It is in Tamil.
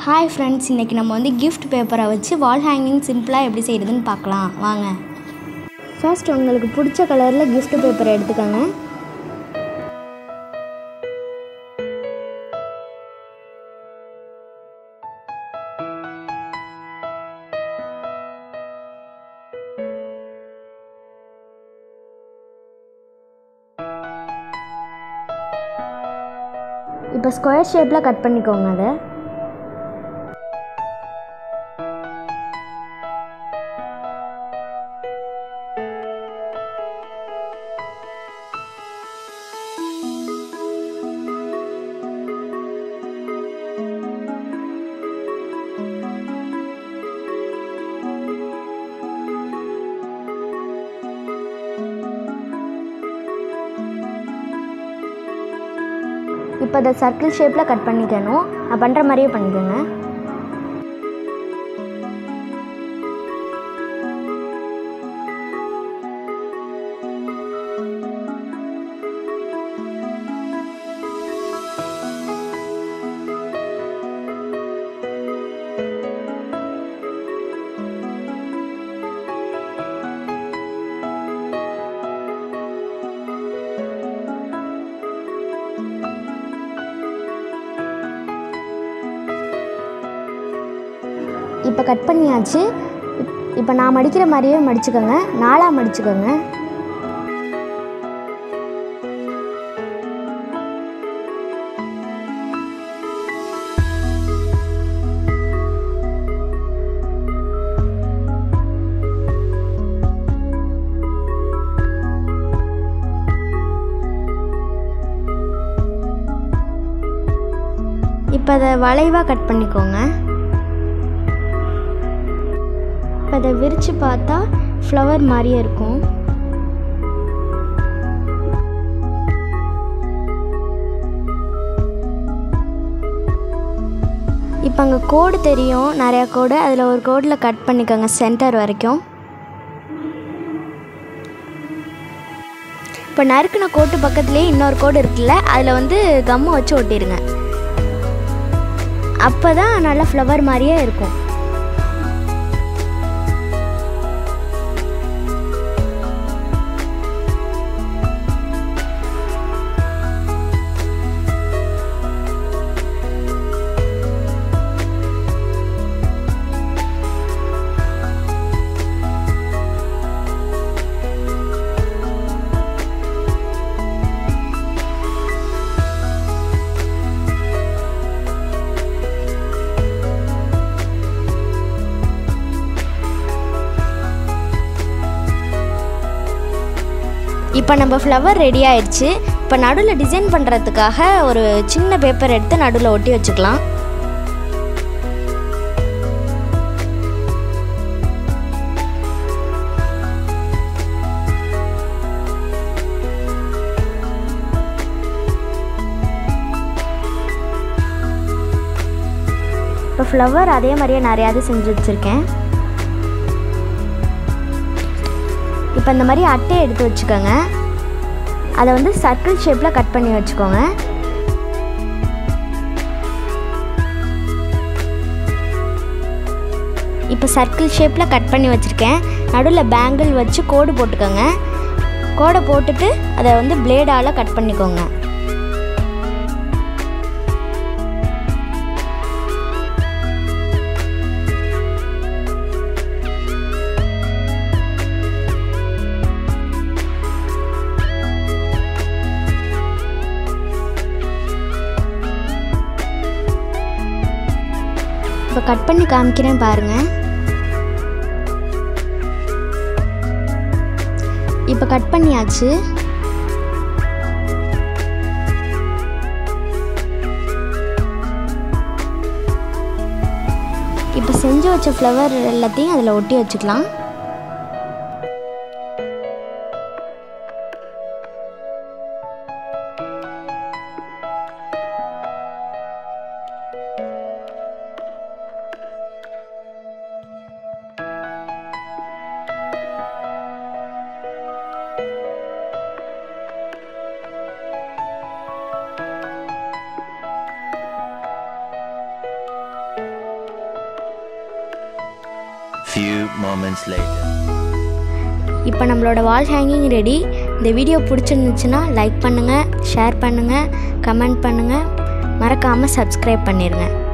ஹாய் ஃப்ரெண்ட்ஸ் இன்றைக்கி நம்ம வந்து கிஃப்ட் பேப்பரை வச்சு வால் ஹேங்கிங் சிம்பிளாக எப்படி செய்கிறதுன்னு பார்க்கலாம் வாங்க ஃபர்ஸ்ட் உங்களுக்கு பிடிச்ச கலரில் gift பேப்பரை எடுத்துக்கோங்க இப்போ ஸ்கொயர் ஷேப்பில் கட் பண்ணிக்கோங்க அதை இப்போ அதை சர்க்கிள் ஷேப்பில் கட் பண்ணிக்கணும் நான் பண்ணுற மாதிரியே பண்ணிக்கோங்க இப்போ கட் பண்ணியாச்சு இப்- இப்போ நான் மடிக்கிற மாதிரியே மடிச்சுக்கோங்க நாலாக மடிச்சுக்கோங்க இப்போ அதை வளைவாக கட் பண்ணிக்கோங்க இப்போ அதை விரித்து பார்த்தா ஃப்ளவர் மாதிரியே இருக்கும் இப்போ அங்கே கோடு தெரியும் நிறையா கோடு அதில் ஒரு கோடில் கட் பண்ணிக்கோங்க சென்டர் வரைக்கும் இப்போ நறுக்கின கோட்டு பக்கத்துலேயே இன்னொரு கோடு இருக்குல்ல அதில் வந்து கம்மை வச்சு ஒட்டிடுங்க அப்போ தான் நல்லா ஃப்ளவர் மாதிரியே இருக்கும் இப்போ நம்ம ஃப்ளவர் ரெடி ஆயிடுச்சு இப்போ நடுவில் டிசைன் பண்ணுறதுக்காக ஒரு சின்ன பேப்பர் எடுத்து நடுவில் ஒட்டி வச்சுக்கலாம் இப்போ ஃப்ளவர் அதே மாதிரியே நிறையாவது செஞ்சு வச்சுருக்கேன் இப்போ இந்த மாதிரி அட்டையை எடுத்து வச்சுக்கோங்க அதை வந்து சர்க்கிள் ஷேப்பில் கட் பண்ணி வச்சுக்கோங்க இப்போ சர்க்கிள் ஷேப்பில் கட் பண்ணி வச்சுருக்கேன் நடுவில் பேங்கிள் வச்சு கோடு போட்டுக்கோங்க கோடை போட்டுட்டு அதை வந்து பிளேடால் கட் பண்ணிக்கோங்க இப்போ கட் பண்ணி காமிக்கிறேன் பாருங்க இப்போ கட் பண்ணியாச்சு இப்போ செஞ்சு வச்ச ஃப்ளவர் எல்லாத்தையும் அதில் ஒட்டி வச்சுக்கலாம் few moments later. இப்போ நம்மளோட வால் ஹேங்கிங் ரெடி இந்த வீடியோ பிடிச்சிருந்துச்சுன்னா லைக் பண்ணுங்கள் ஷேர் பண்ணுங்கள் கமெண்ட் பண்ணுங்கள் மறக்காமல் சப்ஸ்கிரைப் பண்ணிடுங்க